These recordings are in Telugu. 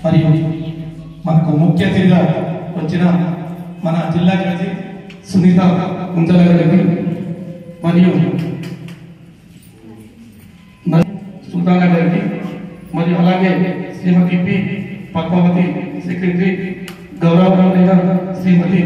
మరియు మనకు ముఖ్య అతిథిగా వచ్చిన మన జిల్లా జడ్జి సునీత కుంజల గారికి మరియు సుల్తానా గారికి మరియు అలాగే శ్రీమతి పి పద్మావతి సెక్రటరీ గౌరవమైన శ్రీమతి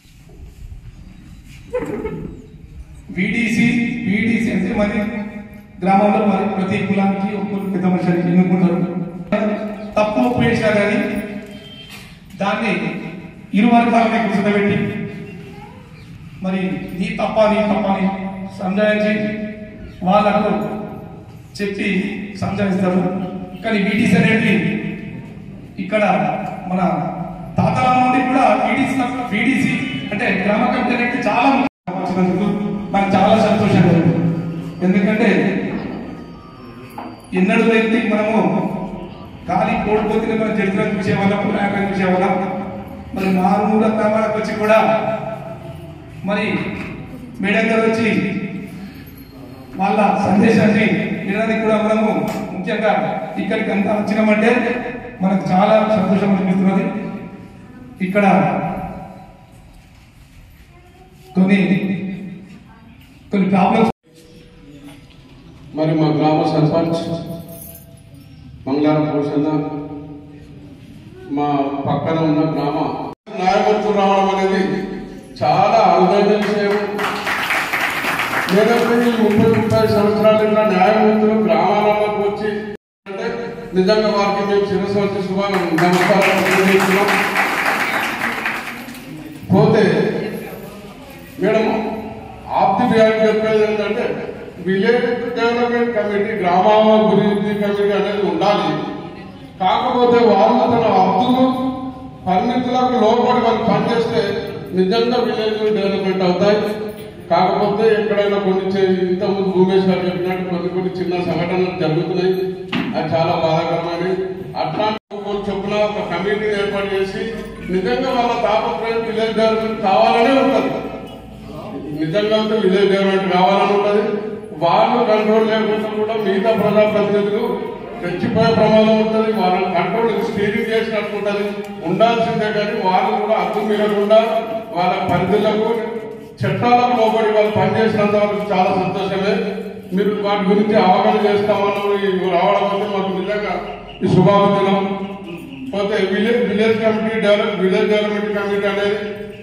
విడిసి విడిసి అంటే మరి గ్రామంలో మరి ప్రతి కులానికి ఒక్కొక్క పెద్ద మనిషిని ఎన్నుకుంటారు తప్పు ఒప్పు చేసినా కానీ దాన్ని ఇరు వర్గాలని కూర్చోబెట్టి మరి నీ తప్ప నీ తప్ప అని సంజాయించి వాళ్ళకు చెప్పి సంజాయిస్తారు కానీ వీటీసీ అనేది ఇక్కడ మన తాతల నుండి కూడా వీటీసీ వీటీసీ అంటే గ్రామ కమిటీ అనేది చాలా వచ్చినందుకు నాకు చాలా సంతోషంగా ఉంది ఎందుకంటే ఎన్నడూ లేని మనము గాలి కోడిపోతే మన చరిత్ర చూసేవాళ్ళం పురాణం చూసేవాళ్ళం మరి మారుమూల గ్రామాలకు వచ్చి కూడా మరి మేడం గారు వచ్చి వాళ్ళ సందేశాన్ని వినడానికి కూడా మనము ముఖ్యంగా ఇక్కడికి అంతా వచ్చినామంటే మనకు చాలా సంతోషం అనిపిస్తున్నది ఇక్కడ కొన్ని కొన్ని ప్రాబ్లమ్స్ మరి మా గ్రామ సర్పంచ్ మంగళారం భూషణ మా పక్కన ఉన్న గ్రామ న్యాయమూర్తులు రావడం అనేది చాలా అరుదైన విషయం లేదంటే ఈ ముప్పై ముప్పై సంవత్సరాలు ఇలా న్యాయమూర్తులు గ్రామాలకు వచ్చి అంటే నిజంగా వారికి మేము శిరస్సు వచ్చి శుభాను నమస్కారం తెలియజేస్తున్నాం పోతే మేడం ఆప్తి వ్యాధి చెప్పేది ఏంటంటే విలేజ్ డెవలప్మెంట్ కమిటీ గ్రామాభివృద్ధి కమిటీ అనేది ఉండాలి కాకపోతే వాళ్ళు తన హద్దులు పరిమితులకు లోపడి వాళ్ళు పనిచేస్తే నిజంగా విలేజ్ డెవలప్మెంట్ అవుతాయి కాకపోతే ఎక్కడైనా కొన్ని చే- ఇంతకుముందు భూమేష్ గారు చెప్పినట్టు కొన్ని కొన్ని చిన్న సంఘటనలు జరుగుతున్నాయి అది చాలా బాధాకరమైనవి అట్లాంటి కొన్ని చొప్పున ఒక కమిటీని ఏర్పాటు చేసి నిజంగా వాళ్ళ తాపత్రయం విలేజ్ డెవలప్మెంట్ కావాలనే ఉంటుంది నిజంగా అయితే విలేజ్ డెవలప్మెంట్ కావాలని ఉంటుంది వాళ్ళు కంట్రోల్ లేకుండా కూడా మిగతా ప్రజాప్రతినిధులు తెచ్చిపోయే ప్రమాదం ఉంటుంది వాళ్ళని కంట్రోల్ స్టీరింగ్ చేసినట్టు ఉంటుంది ఉండాల్సిందే కానీ వాళ్ళు కూడా అద్దు మీరకుండా వాళ్ళ పరిధులకు చట్టాలకు లోబడి వాళ్ళు పనిచేసినంత వరకు చాలా సంతోషమే మీరు వాటి గురించి అవగాహన చేస్తామన్న రావడం అంటే మాకు నిజంగా ఈ శుభావంతనం పోతే village village committee develop village development committee అనేది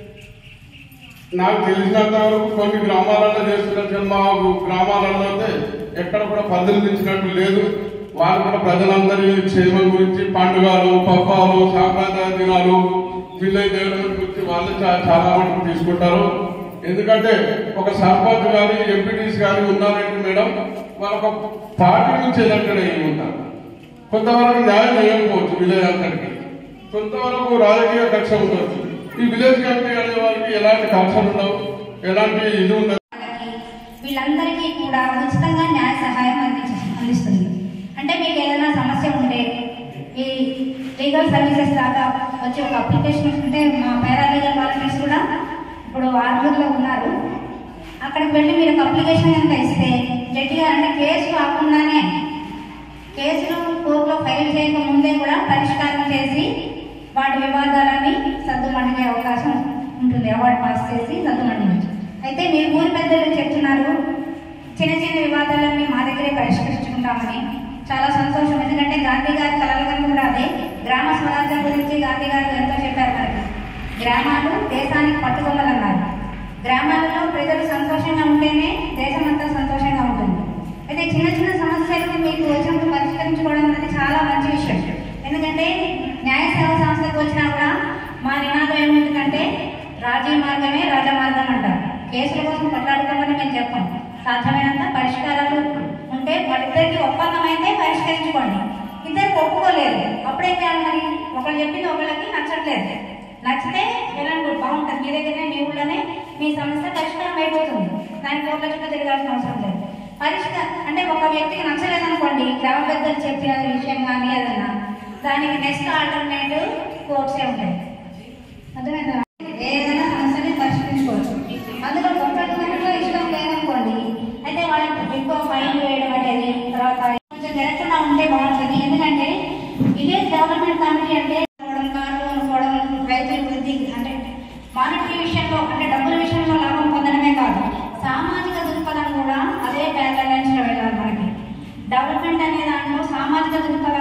నాకు తెలిసినంత వరకు కొన్ని గ్రామాలలో చేస్తున్న మా గ్రామాలలో అయితే ఎక్కడ కూడా పరిశీలించినట్టు లేదు వారు కూడా ప్రజలందరి క్షేమం గురించి పండుగలు పబ్బాలు సాంప్రదాయ దినాలు విలేజ్ డెవలప్మెంట్ గురించి వాళ్ళు చా- చాలా మటుకు తీసుకుంటారు ఎందుకంటే ఒక సర్పంచ్ గాని ఎంపీటీస్ గాని ఉన్నారంటే మేడం వాళ్ళొక పార్టీ నుంచి ఎలక్టెడ్ అయ్యి ఉంటారు కొంతవరకు న్యాయం చేయకపోవచ్చు విలేజ్ అందరికి కొంతవరకు రాజకీయ కక్ష ఉండొచ్చు ఈ విలేజ్ కమిటీ అనే వారికి ఎలాంటి కక్షలు ఉండవు ఎలాంటి ఇది ఉండదు వాళ్ళకి వీళ్ళందరికీ కూడా ఉచితంగా న్యాయ సహాయం అందించ అందిస్తుంది అంటే మీకు ఏదైనా సమస్య ఉంటే ఈ లీగల్ సర్వీసెస్ దాకా వచ్చి ఒక అప్లికేషన్ ఉంటే మా పారాలీగల్ వాలంటీర్స్ కూడా ఇప్పుడు ఆర్మూర్లో ఉన్నారు అక్కడికి వెళ్ళి మీరు ఒక అప్లికేషన్ కనుక ఇస్తే జడ్జి గారు అంటే కేసు కాకుండానే కేసును కోర్టులో ఫైల్ చేయక ముందే కూడా పరిష్కారం చేసి వాటి వివాదాలని సద్దుమణిగే అవకాశం ఉంటుంది అవార్డు పాస్ చేసి సద్దుమణించు అయితే మీ ఊరి పెద్దలు చెప్తున్నారు చిన్న చిన్న వివాదాలన్నీ మా దగ్గరే పరిష్కరించుకుంటామని చాలా సంతోషం ఎందుకంటే గాంధీ గారి కలలు కూడా అదే గ్రామ స్వరాజ్యం గురించి గాంధీ గారు ఎంతో చెప్పారు మనకి గ్రామాలు దేశానికి పట్టుకొమ్మలన్నారు గ్రామాలలో ప్రజలు సంతోషంగా ఉంటేనే దేశమంతా సంతోషంగా ఉంటుంది అయితే చిన్న చిన్న సమస్యలు మీకు వచ్చినప్పుడు పరిష్కరించుకోవడం అనేది చాలా మంచి విషయం ఎందుకంటే న్యాయ సేవా సంస్థకు వచ్చినా కూడా మా నినాదం ఏమిటంటే రాజీ మార్గమే రాజమార్గం అంటారు కేసుల కోసం కొట్లాడుకోమని మేము చెప్పాం సాధ్యమైనంత పరిష్కారాలు ఉంటే వాళ్ళిద్దరికి ఒప్పందం అయితే పరిష్కరించుకోండి ఇద్దరికి ఒప్పుకోలేదు అప్పుడేం చేయాలి మరి ఒకళ్ళు చెప్పింది ఒకళ్ళకి నచ్చట్లేదు నచ్చితే వెళ్ళండి బాగుంటుంది మీ దగ్గరనే మీ ఊళ్ళోనే మీ సమస్య పరిష్కారం అయిపోతుంది దానికి కోట్ల చుట్టూ తిరగాల్సిన అవసరం లేదు పరిష్కారం అంటే ఒక వ్యక్తికి నచ్చలేదనుకోండి గ్రామ పెద్దలు చెప్పిన విషయం కానీ ఏదన్నా దానికి నెక్స్ట్ ఆల్టర్నేటివ్ కోర్ట్సే ఉంటాయి అర్థమైందా ఏదైనా సమస్యని పరిష్కరించుకోవచ్చు అందులో కొట్లాడుకున్నట్లో ఇష్టం లేదనుకోండి అయితే వాళ్ళకి ఎక్కువ ఫైన్ వేయడం అనేది తర్వాత కొంచెం జరగకుండా ఉంటే బాగుంటుంది ఎందుకంటే విలేజ్ డెవలప్మెంట్ కమిటీ అంటే